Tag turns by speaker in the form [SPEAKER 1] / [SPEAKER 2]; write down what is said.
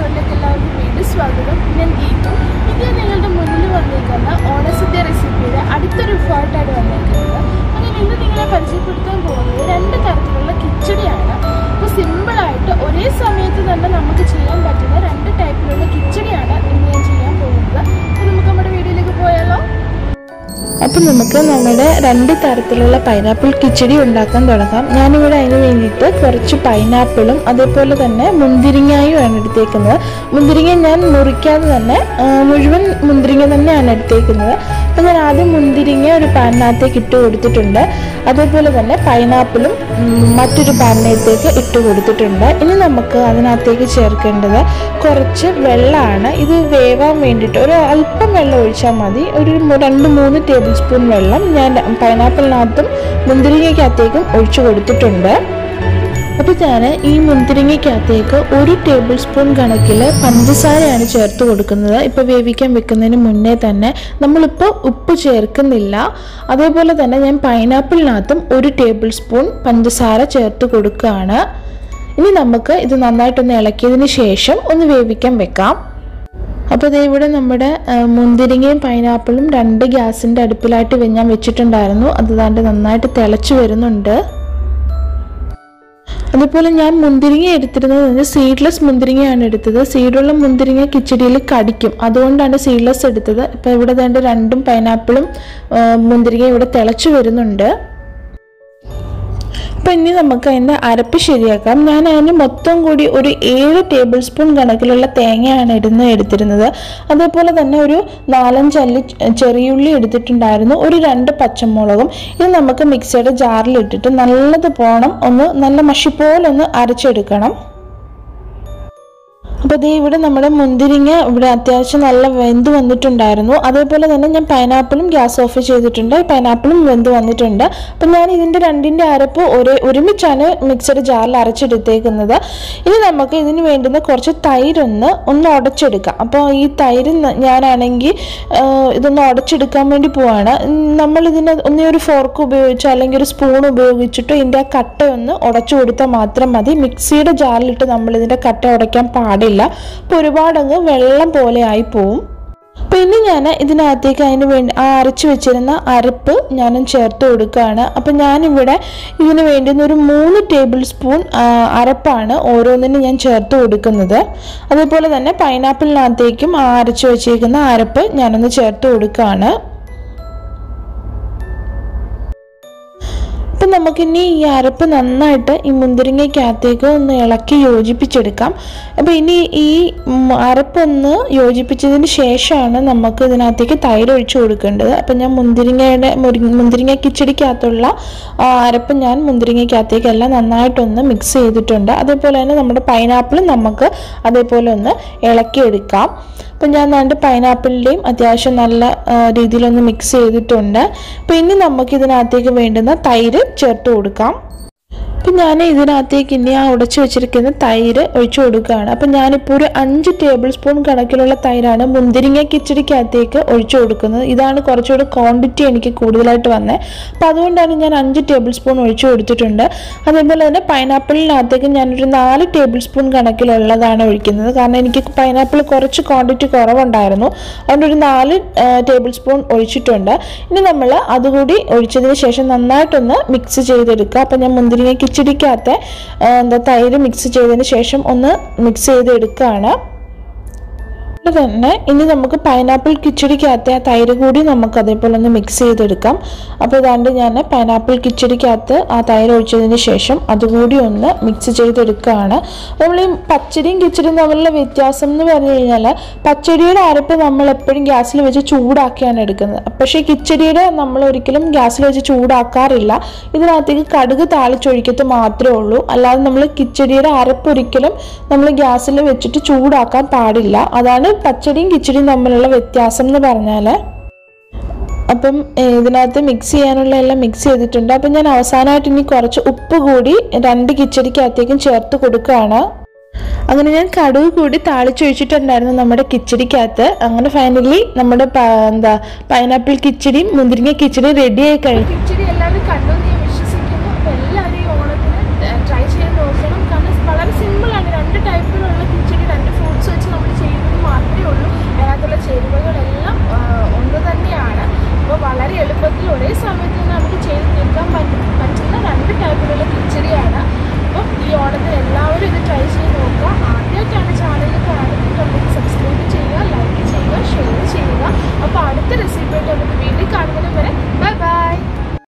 [SPEAKER 1] എപ്പിസോഡിലേക്ക് എല്ലാവർക്കും വീണ്ടും സ്വാഗതം ഞാൻ ഗീതു ഇത് ഞാൻ നിങ്ങളുടെ മുന്നിൽ വന്നേക്കുന്ന ഓണസദ്യ റെസിപ്പിയുടെ അടുത്തൊരു ഫോട്ടാണ് വന്നേക്കുന്നത് അങ്ങനെ ഇന്ന് നിങ്ങളെ പരിചയപ്പെടുത്താൻ പോകുന്നത് രണ്ട് തരത്തിലുള്ള കിച്ചടിയാണ് അപ്പോൾ സിമ്പിളായിട്ട് ഒരേ സമയത്ത് തന്നെ നമുക്ക് ചെയ്യാൻ പറ്റുന്ന രണ്ട് ടൈപ്പിലുള്ള കിച്ചടിയാണ് ഇന്ന് ഞാൻ ചെയ്യാൻ പോകുന്നത് അപ്പോൾ നമുക്ക് നമ്മുടെ വീഡിയോയിലേക്ക് പോയാലോ അപ്പം നമുക്ക് നമ്മുടെ രണ്ട് തരത്തിലുള്ള പൈനാപ്പിൾ കിച്ചടി ഉണ്ടാക്കാൻ തുടങ്ങാം ഞാനിവിടെ അതിന് വേണ്ടിയിട്ട് കുറച്ച് പൈനാപ്പിളും അതേപോലെ തന്നെ മുന്തിരിങ്ങയും ആണ് എടുത്തേക്കുന്നത് മുന്തിരിങ്ങ ഞാൻ മുറിക്കാതെ തന്നെ ആ, മുഴുവൻ മുന്തിരിങ്ങ തന്നെയാണ് എടുത്തേക്കുന്നത് അപ്പം ഞാൻ ആദ്യം മുന്തിരിങ്ങ ഒരു പാനിനകത്തേക്ക് ഇട്ട് കൊടുത്തിട്ടുണ്ട് അതേപോലെ തന്നെ പൈനാപ്പിളും ഉം, മറ്റൊരു പാനിനകത്തേക്ക് ഇട്ട് കൊടുത്തിട്ടുണ്ട് ഇനി നമുക്ക് അതിനകത്തേക്ക് ചേർക്കേണ്ടത് കുറച്ച് വെള്ളമാണ് ഇത് വേവാൻ വേണ്ടിയിട്ട് ഒരു അല്പം വെള്ളം ഒഴിച്ചാൽ മതി ഒരു മു- രണ്ട് മൂന്ന് ടേബിൾ സ്പൂൺ വെള്ളം ഞാൻ പൈനാപ്പിളിനകത്തും മുന്തിരിങ്ങയ്ക്കകത്തേക്കും ഒഴിച്ചു കൊടുത്തിട്ടുണ്ട് അപ്പോൾ ഞാൻ ഈ മുന്തിരിങ്ങയ്ക്കകത്തേക്ക് ഒരു ടേബിൾ സ്പൂൺ കണക്കിൽ പഞ്ചസാരയാണ് ചേർത്ത് കൊടുക്കുന്നത് ഇപ്പോൾ വേവിക്കാൻ വെക്കുന്നതിന് മുന്നേ തന്നെ നമ്മളിപ്പോൾ ഉപ്പ് ചേർക്കുന്നില്ല അതേപോലെ തന്നെ ഞാൻ പൈനാപ്പിളിനകത്തും ഒരു ടേബിൾ സ്പൂൺ പഞ്ചസാര ചേർത്ത് കൊടുക്കുകയാണ് ഇനി നമുക്ക് ഇത് നന്നായിട്ടൊന്ന് ഇളക്കിയതിന് ശേഷം ഒന്ന് വേവിക്കാൻ വെക്കാം അപ്പോൾ ദേ ഇവിടെ നമ്മുടെ ആ, മുന്തിരിങ്ങയും പൈനാപ്പിളും രണ്ട് ഗ്യാസിൻ്റെ അടുപ്പിലായിട്ട് വെ- ഞാൻ വെച്ചിട്ടുണ്ടായിരുന്നു അത് ദാണ്ട് നന്നായിട്ട് തിളച്ച് വരുന്നുണ്ട് അതുപോലെ ഞാൻ മുന്തിരിങ്ങ എടുത്തിരുന്നത് സീഡ്ലെസ് മുന്തിരിങ്ങയാണ് എടുത്തത് സീഡുള്ള മുന്തിരിങ്ങ കിച്ചടിയിൽ കടിക്കും അതുകൊണ്ടാണ് സീഡ്ലെസ് എടുത്തത് ഇപ്പോൾ ഇവിടെ ദാണ്ട് രണ്ടും പൈനാപ്പിളും ആ, മുന്തിരിങ്ങയും ഇവിടെ തിളച്ച് വരുന്നുണ്ട് അപ്പം ഇനി നമുക്ക് അതിൻ്റെ അരപ്പ് ശരിയാക്കാം ഞാൻ അതിന് മൊത്തം കൂടി ഒരു ഏഴ് ടേബിൾ സ്പൂൺ കണക്കിലുള്ള തേങ്ങയാണ് ഇടുന്ന എടുത്തിരുന്നത് അതേപോലെ തന്നെ ഒരു നാലഞ്ച് അല്ലി ചെറിയുള്ളി എടുത്തിട്ടുണ്ടായിരുന്നു ഒരു രണ്ട് പച്ചമുളകും ഇത് നമുക്ക് മിക്സിയുടെ ജാറിലിട്ടിട്ട് നല്ലത് പോണം ഒന്ന് നല്ല മഷി പോലെ ഒന്ന് അരച്ചെടുക്കണം അപ്പോൾ ദേ ഇവിടെ നമ്മുടെ മുന്തിരിങ്ങ ഇവിടെ അത്യാവശ്യം നല്ല വെന്ത് വന്നിട്ടുണ്ടായിരുന്നു അതേപോലെ തന്നെ ഞാൻ പൈനാപ്പിളും ഗ്യാസ് ഓഫ് ചെയ്തിട്ടുണ്ട് പൈനാപ്പിളും വെന്ത് വന്നിട്ടുണ്ട് അപ്പം ഞാൻ ഇതിൻ്റെ രണ്ടിൻ്റെ അരപ്പ് ഒരേ ഒരുമിച്ചാണ് മിക്സഡ് ജാറിൽ അരച്ചെടുത്തേക്കുന്നത് ഇനി നമുക്ക് ഇതിന് വേണ്ടുന്ന കുറച്ച് തൈരൊന്ന് ഒന്ന് ഉടച്ചെടുക്കാം അപ്പോൾ ഈ തൈര് ന- ഞാനാണെങ്കിൽ ആ, ഇതൊന്ന് ഉടച്ചെടുക്കാൻ വേണ്ടി പോവാണ് ഉം, നമ്മൾ ഇതിന് ഒന്നേ ഒരു ഫോർക്ക് ഉപയോഗിച്ചോ അല്ലെങ്കിൽ ഒരു സ്പൂൺ ഉപയോഗിച്ചിട്ടോ ഇതിൻ്റെ ആ കട്ട ഒന്ന് ഉടച്ചു കൊടുത്താൽ മാത്രം മതി മിക്സിയുടെ ജാറിലിട്ട് നമ്മൾ ഇതിൻ്റെ കട്ട ഉടയ്ക്കാൻ പാടില്ല അപ്പോൾ ഒരുപാടങ്ങ് വെള്ളം പോലെ ആയി പോവും അപ്പോൾ ഇനി ഞാൻ ഇതിനകത്തേക്ക് അതിന് വേണ്ടി ആ അരച്ച് വെച്ചിരുന്ന അരപ്പ് ഞാനും ചേർത്ത് കൊടുക്കുകയാണ് അപ്പോൾ ഞാനിവിടെ ഇതിന് വേണ്ടുന്ന ഒരു മൂന്ന് ടേബിൾ സ്പൂൺ ആ, അരപ്പാണ് ഓരോന്നിനും ഞാൻ ചേർത്ത് കൊടുക്കുന്നത് അതേപോലെ തന്നെ പൈനാപ്പിളിനകത്തേക്കും ആ അരച്ച് വെച്ചേക്കുന്ന അരപ്പ് ഞാനൊന്ന് ചേർത്ത് കൊടുക്കുകയാണ് അപ്പം നമുക്കിനി ഈ അരപ്പ് നന്നായിട്ട് ഈ മുന്തിരിങ്ങയ്ക്കകത്തേക്ക് ഒന്ന് ഇളക്കി യോജിപ്പിച്ചെടുക്കാം അപ്പോൾ ഇനി ഈ ഉം, അരപ്പൊന്ന് യോജിപ്പിച്ചതിന് ശേഷമാണ് നമുക്ക് ഇതിനകത്തേക്ക് തൈര് ഒഴിച്ചു കൊടുക്കേണ്ടത് അപ്പം ഞാൻ മുന്തിരിങ്ങയുടെ മുരി- മുന്തിരിങ്ങ കിച്ചടിക്കകത്തുള്ള ആ, അരപ്പ് ഞാൻ മുന്തിരിങ്ങയ്ക്കകത്തേക്കെല്ലാം നന്നായിട്ടൊന്ന് മിക്സ് ചെയ്തിട്ടുണ്ട് അതേപോലെ തന്നെ നമ്മുടെ പൈനാപ്പിളും നമുക്ക് അതേപോലെ ഒന്ന് ഇളക്കിയെടുക്കാം അപ്പം ഞാൻ നാണ്ട് പൈനാപ്പിളിൻ്റെയും അത്യാവശ്യം നല്ല ആ, രീതിയിലൊന്ന് മിക്സ് ചെയ്തിട്ടുണ്ട് അപ്പോൾ ഇനി നമുക്ക് ഇതിനകത്തേക്ക് വേണ്ടുന്ന തൈര് ചേർത്ത് കൊടുക്കാം അപ്പം ഞാൻ ഇതിനകത്തേക്ക് ഇനി ആ ഉടച്ചു വെച്ചിരിക്കുന്ന തൈര് ഒഴിച്ചു കൊടുക്കുകയാണ് അപ്പം ഞാനിപ്പോൾ ഒരു അഞ്ച് ടേബിൾ സ്പൂൺ കണക്കിലുള്ള തൈരാണ് മുന്തിരിങ്ങ കിച്ചടിക്കകത്തേക്ക് ഒഴിച്ചു കൊടുക്കുന്നത് ഇതാണ് കുറച്ചുകൂടി ക്വാണ്ടിറ്റി എനിക്ക് കൂടുതലായിട്ട് വന്നത് അപ്പോൾ അതുകൊണ്ടാണ് ഞാൻ അഞ്ച് ടേബിൾ സ്പൂൺ ഒഴിച്ചു കൊടുത്തിട്ടുണ്ട് അതേപോലെ തന്നെ പൈനാപ്പിളിനകത്തേക്ക് ഞാനൊരു നാല് ടേബിൾ സ്പൂൺ കണക്കിലുള്ളതാണ് ഒഴിക്കുന്നത് കാരണം എനിക്ക് പൈനാപ്പിൾ കുറച്ച് ക്വാണ്ടിറ്റി കുറവുണ്ടായിരുന്നു അതുകൊണ്ട് ഒരു നാല് ടേബിൾ സ്പൂൺ ഒഴിച്ചിട്ടുണ്ട് ഇനി നമ്മൾ അതുകൂടി ഒഴിച്ചതിന് ശേഷം നന്നായിട്ടൊന്ന് മിക്സ് ചെയ്തെടുക്കുക അപ്പം ഞാൻ മുന്തിരിങ്ങ കിച്ചടിക്കകത്ത് ആ, എന്താ തൈര് മിക്സ് ചെയ്തതിന് ശേഷം ഒന്ന് മിക്സ് ചെയ്തെടുക്കുകയാണ് അതുപോലെ തന്നെ ഇനി നമുക്ക് പൈനാപ്പിൾ കിച്ചടിക്കകത്ത് ആ തൈര് കൂടി നമുക്ക് അതേപോലെ ഒന്ന് മിക്സ് ചെയ്തെടുക്കാം അപ്പോൾ ഇതാണ്ട് ഞാൻ പൈനാപ്പിൾ കിച്ചടിക്കകത്ത് ആ തൈര് ഒഴിച്ചതിന് ശേഷം അതുകൂടി ഒന്ന് മിക്സ് ചെയ്തെടുക്കുകയാണ് നമ്മൾ ഈ പച്ചടിയും കിച്ചടിയും തമ്മിലുള്ള വ്യത്യാസം എന്ന് പറഞ്ഞു കഴിഞ്ഞാൽ പച്ചടിയുടെ അരപ്പ് നമ്മൾ എപ്പോഴും ഗ്യാസിൽ വെച്ച് ചൂടാക്കിയാണ് എടുക്കുന്നത് പക്ഷേ കിച്ചടിയുടെ നമ്മൾ ഒരിക്കലും ഗ്യാസിൽ വെച്ച് ചൂടാക്കാറില്ല ഇതിനകത്തേക്ക് കടുക് താളിച്ചൊഴിക്കത്ത് മാത്രമേ ഉള്ളൂ അല്ലാതെ നമ്മൾ കിച്ചടിയുടെ അരപ്പ് ഒരിക്കലും നമ്മൾ ഗ്യാസിൽ വെച്ചിട്ട് ചൂടാക്കാൻ പാടില്ല അതാണ് പച്ചടിയും കിച്ചടിയും തമ്മിലുള്ള വ്യത്യാസം എന്ന് പറഞ്ഞാൽ അപ്പം ഏ, ഇതിനകത്ത് മിക്സ് ചെയ്യാനുള്ള എല്ലാം മിക്സ് ചെയ്തിട്ടുണ്ട് അപ്പം ഞാൻ അവസാനമായിട്ട് ഇനി കുറച്ച് ഉപ്പ് കൂടി രണ്ട് കിച്ചടിക്കകത്തേക്കും ചേർത്ത് കൊടുക്കുകയാണ് അങ്ങനെ ഞാൻ കടുക് കൂടി താളിച്ചൊഴിച്ചിട്ടുണ്ടായിരുന്നു നമ്മുടെ കിച്ചടിക്കകത്ത് അങ്ങനെ ഫൈനലി നമ്മുടെ പ- എന്താ പൈനാപ്പിൾ കിച്ചടിയും മുന്തിരിങ്ങ കിച്ചടിയും റെഡിയായി കഴിഞ്ഞു
[SPEAKER 2] കിച്ചടി എല്ലാവരും കണ്ടു എന്ന് ഞാൻ വിശ്വസിക്കുന്നു അപ്പോൾ എല്ലാവരും ഈ ഓണത്തിന് ട്രൈ ചെയ്ത് നോക്കണം കാരണം വളരെ സിമ്പിളാണ് രണ്ട് ടൈപ്പിലുള്ള കിച്ചടി രണ്ട് ഫ്രൂട്ട്സ് വെച്ച് പറ്റും പറ്റുന്ന രണ്ട് ടൈപ്പിലുള്ള കിച്ചടിയാണ് അപ്പം ഈ ഓണത്തിന് എല്ലാവരും ഇത് ട്രൈ ചെയ്ത് നോക്കുക ആദ്യമായിട്ടാണ് ചാനൽ